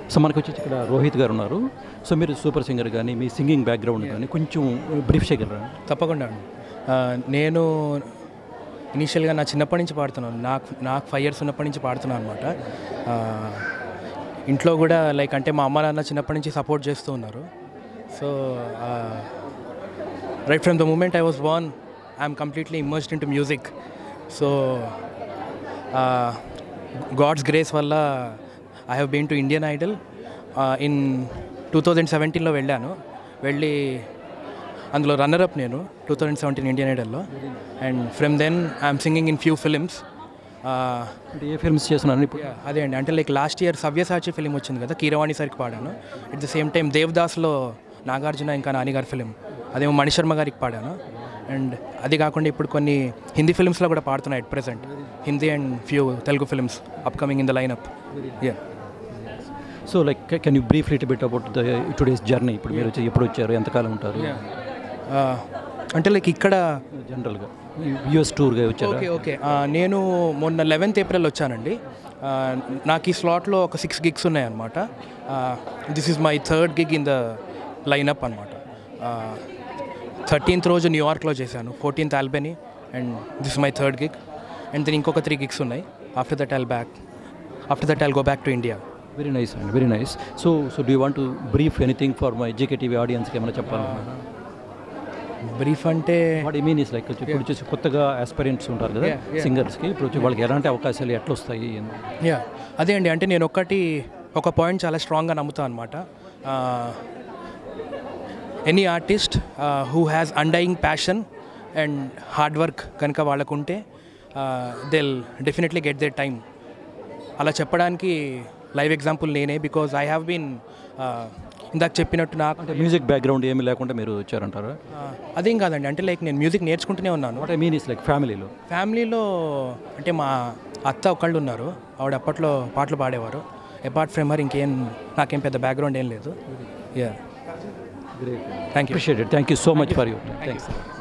So మనకు వచ్చేసి ఇక్కడ రోహిత్ గారు ఉన్నారు సో మీరు సూపర్ సింగర్ కానీ మీ సింగింగ్ బ్యాక్గ్రౌండ్ కానీ కొంచెం బ్రీఫ్ చేయగలరా తప్పకుండా అండి ఆ, నేను ఇనీషియల్గా నా చిన్నప్పటి నుంచి పాడుతున్నాను నాకు నాకు ఫైవ్ ఇయర్స్ ఉన్నప్పటి నుంచి పాడుతున్నాను అనమాట ఇంట్లో కూడా లైక్ అంటే మా అమ్మ నాన్న చిన్నప్పటి నుంచి సపోర్ట్ చేస్తూ ఉన్నారు so right from the moment I was born I'm completely immersed in to music so God's grace వల్ల I have been to Indian Idol in two thousand సెవెంటీన్లో వెళ్ళాను వెళ్ళి అందులో రన్నర్ అప్ నేను టూ థౌజండ్ సెవెంటీన్ ఇండియన్ ఐడల్లో and from then I'm singing in few films అంటే ఏ films చేస్తున్నాను ఇప్పుడు అదే అండి అంటే like last year Savyasachi film వచ్చింది కదా కీరవాణి సరికి పాడాను అట్ ద సేమ్ టైం దేవదాస్లో నాగార్జున ఇంకా నాని గారి ఫిలిం అదేమో మణిశర్మ గారికి పాడాను అండ్ అది కాకుండా ఇప్పుడు కొన్ని హిందీ ఫిల్మ్స్లో కూడా పాడుతున్నాయి at present Hindi and few Telugu films upcoming in the line up yeah so like can you brief lit bit about the today's journey ఇప్పుడు మీరు వచ్చి ఎప్పుడు వచ్చారు ఎంతకాలం ఉంటారు అంటే లైక్ ఇక్కడ జనరల్గా యూఎస్ టూర్గా వచ్చారు ఓకే ఓకే ఆ, నేను మొన్న లెవెన్త్ ఏప్రిల్ వచ్చానండి ఆ, నాకు ఈ స్లాట్లో ఒక సిక్స్ గిగ్స్ ఉన్నాయన్నమాట this is my third gig in the lineup అనమాట థర్టీన్త్ రోజు న్యూయార్క్లో చేశాను fourteenth Albany and this my third gig and then ఇంకొక త్రీ గిగ్స్ ఉన్నాయి after that I'll back after that I'll go back to India very nice అండి very nice so so do want to brief anything for my educative ఆడియన్స్కి ఏమైనా చెప్పాలనుకుంటున్నారా brief అంటే what I mean is like ఇప్పుడు వచ్చేసి కొత్తగా aspirants ఉంటారు కదా Yeah, yeah. సింగర్స్కి ఇప్పుడు వచ్చి వాళ్ళకి ఎలాంటి అవకాశాలు ఎట్లా వస్తాయి అని. యా అదే అండి అంటే నేను ఒక్కటి ఒక పాయింట్ చాలా స్ట్రాంగ్గా నమ్ముతాను అనమాట any artist who has undying passion and hard work కనుక వాళ్ళకుంటే they'll definitely get the time అలా చెప్పడానికి లైవ్ ఎగ్జాంపుల్ నేనే బికాజ్ ఐ హ్యావ్ బీన్ ఇందాక చెప్పినట్టు నాకు అంటే మ్యూజిక్ బ్యాక్గ్రౌండ్ ఏమీ లేకుండా మీరు వచ్చారంటారా uh, అదేం కాదండి అంటే లైక్ నేను మ్యూజిక్ నేర్చుకుంటూనే ఉన్నాను what I mean is like ఫ్యామిలీలో ఫ్యామిలీలో అంటే మా అత్త ఒకళ్ళు ఉన్నారు ఆవిడ అప్పట్లో పాటలు పాడేవారు అపార్ట్ ఫ్రమ్ హర్ ఇంకేం నాకేం పెద్ద బ్యాక్గ్రౌండ్ ఏం లేదు yeah thank you appreciated thank you so much for you thanks